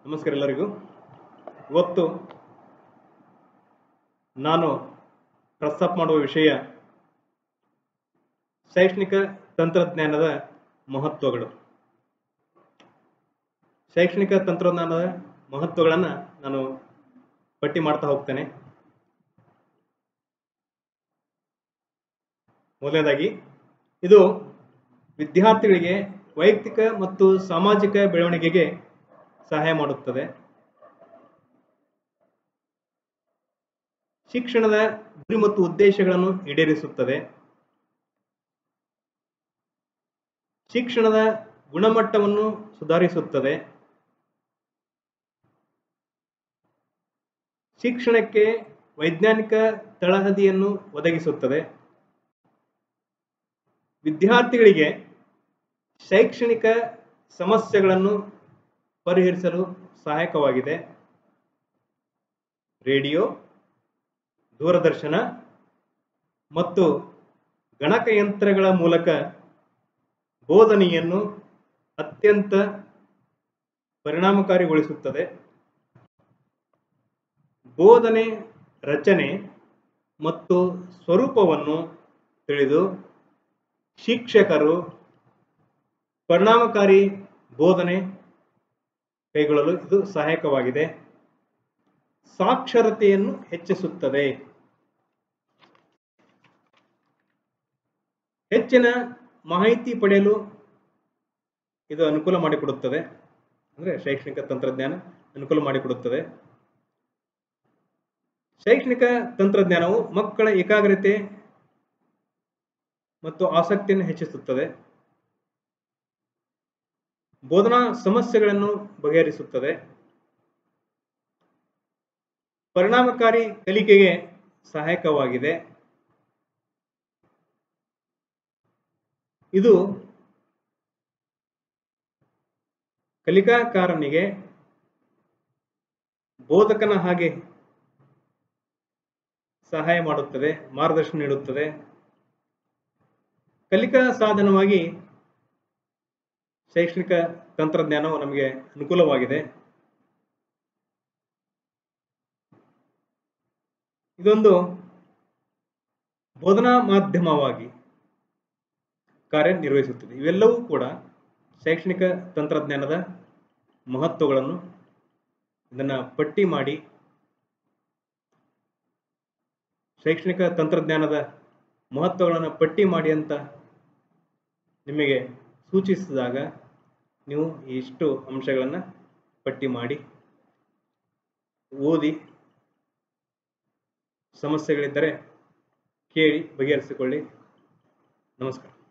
ನಮಸ್ಕಾರ ಎಲ್ಲರಿಗೂ ಇವತ್ತು ನಾನು ಪ್ರಸ್ತಾಪ ಮಾಡುವ ವಿಷಯ ಶೈಕ್ಷಣಿಕ ತಂತ್ರಜ್ಞಾನದ ಮಹತ್ವಗಳು ಶೈಕ್ಷಣಿಕ ತಂತ್ರಜ್ಞಾನದ ಮಹತ್ವಗಳನ್ನು ನಾನು ಪಟ್ಟಿ ಮಾಡ್ತಾ ಹೋಗ್ತೇನೆ ಮೊದಲನೇದಾಗಿ ಇದು ವಿದ್ಯಾರ್ಥಿಗಳಿಗೆ ವೈಯಕ್ತಿಕ ಮತ್ತು ಸಾಮಾಜಿಕ ಬೆಳವಣಿಗೆಗೆ ಸಹಾಯ ಮಾಡುತ್ತದೆ ಶಿಕ್ಷಣದ ಗುರಿ ಮತ್ತು ಉದ್ದೇಶಗಳನ್ನು ಈಡೇರಿಸುತ್ತದೆ ಶಿಕ್ಷಣದ ಗುಣಮಟ್ಟವನ್ನು ಸುಧಾರಿಸುತ್ತದೆ ಶಿಕ್ಷಣಕ್ಕೆ ವೈಜ್ಞಾನಿಕ ತಳಹದಿಯನ್ನು ಒದಗಿಸುತ್ತದೆ ವಿದ್ಯಾರ್ಥಿಗಳಿಗೆ ಶೈಕ್ಷಣಿಕ ಸಮಸ್ಯೆಗಳನ್ನು ಪರಿಹರಿಸಲು ಸಹಾಯಕವಾಗಿದೆ ರೇಡಿಯೋ ದೂರದರ್ಶನ ಮತ್ತು ಗಣಕಯಂತ್ರಗಳ ಮೂಲಕ ಬೋಧನೆಯನ್ನು ಅತ್ಯಂತ ಪರಿಣಾಮಕಾರಿಗೊಳಿಸುತ್ತದೆ ಬೋಧನೆ ರಚನೆ ಮತ್ತು ಸ್ವರೂಪವನ್ನು ತಿಳಿದು ಶಿಕ್ಷಕರು ಪರಿಣಾಮಕಾರಿ ಬೋಧನೆ ಕೈಗೊಳ್ಳಲು ಇದು ಸಹಾಯಕವಾಗಿದೆ ಸಾಕ್ಷರತೆಯನ್ನು ಹೆಚ್ಚಿಸುತ್ತದೆ ಹೆಚ್ಚಿನ ಮಾಹಿತಿ ಪಡೆಯಲು ಇದು ಅನುಕೂಲ ಮಾಡಿಕೊಡುತ್ತದೆ ಅಂದರೆ ಶೈಕ್ಷಣಿಕ ತಂತ್ರಜ್ಞಾನ ಅನುಕೂಲ ಮಾಡಿಕೊಡುತ್ತದೆ ಶೈಕ್ಷಣಿಕ ತಂತ್ರಜ್ಞಾನವು ಮಕ್ಕಳ ಏಕಾಗ್ರತೆ ಮತ್ತು ಆಸಕ್ತಿಯನ್ನು ಹೆಚ್ಚಿಸುತ್ತದೆ ಬೋಧನಾ ಸಮಸ್ಯೆಗಳನ್ನು ಬಗೆಹರಿಸುತ್ತದೆ ಪರಿಣಾಮಕಾರಿ ಕಲಿಕೆಗೆ ಸಹಾಯಕವಾಗಿದೆ ಇದು ಕಲಿಕಾಕಾರನಿಗೆ ಬೋಧಕನ ಹಾಗೆ ಸಹಾಯ ಮಾಡುತ್ತದೆ ಮಾರ್ಗದರ್ಶನ ನೀಡುತ್ತದೆ ಕಲಿಕಾ ಸಾಧನವಾಗಿ ಶೈಕ್ಷಣಿಕ ತಂತ್ರಜ್ಞಾನವು ನಮಗೆ ಅನುಕೂಲವಾಗಿದೆ ಇದೊಂದು ಬೋಧನಾ ಮಾಧ್ಯಮವಾಗಿ ಕಾರ್ಯನಿರ್ವಹಿಸುತ್ತದೆ ಇವೆಲ್ಲವೂ ಕೂಡ ಶೈಕ್ಷಣಿಕ ತಂತ್ರಜ್ಞಾನದ ಮಹತ್ವಗಳನ್ನು ಇದನ್ನು ಪಟ್ಟಿ ಮಾಡಿ ಶೈಕ್ಷಣಿಕ ತಂತ್ರಜ್ಞಾನದ ಮಹತ್ವಗಳನ್ನು ಪಟ್ಟಿ ಮಾಡಿ ಅಂತ ನಿಮಗೆ ಸೂಚಿಸಿದಾಗ ನೀವು ಇಷ್ಟು ಅಂಶಗಳನ್ನು ಪಟ್ಟಿ ಮಾಡಿ ಓದಿ ಸಮಸ್ಯೆಗಳಿದ್ದರೆ ಕೇಳಿ ಬಗೆಹರಿಸಿಕೊಳ್ಳಿ ನಮಸ್ಕಾರ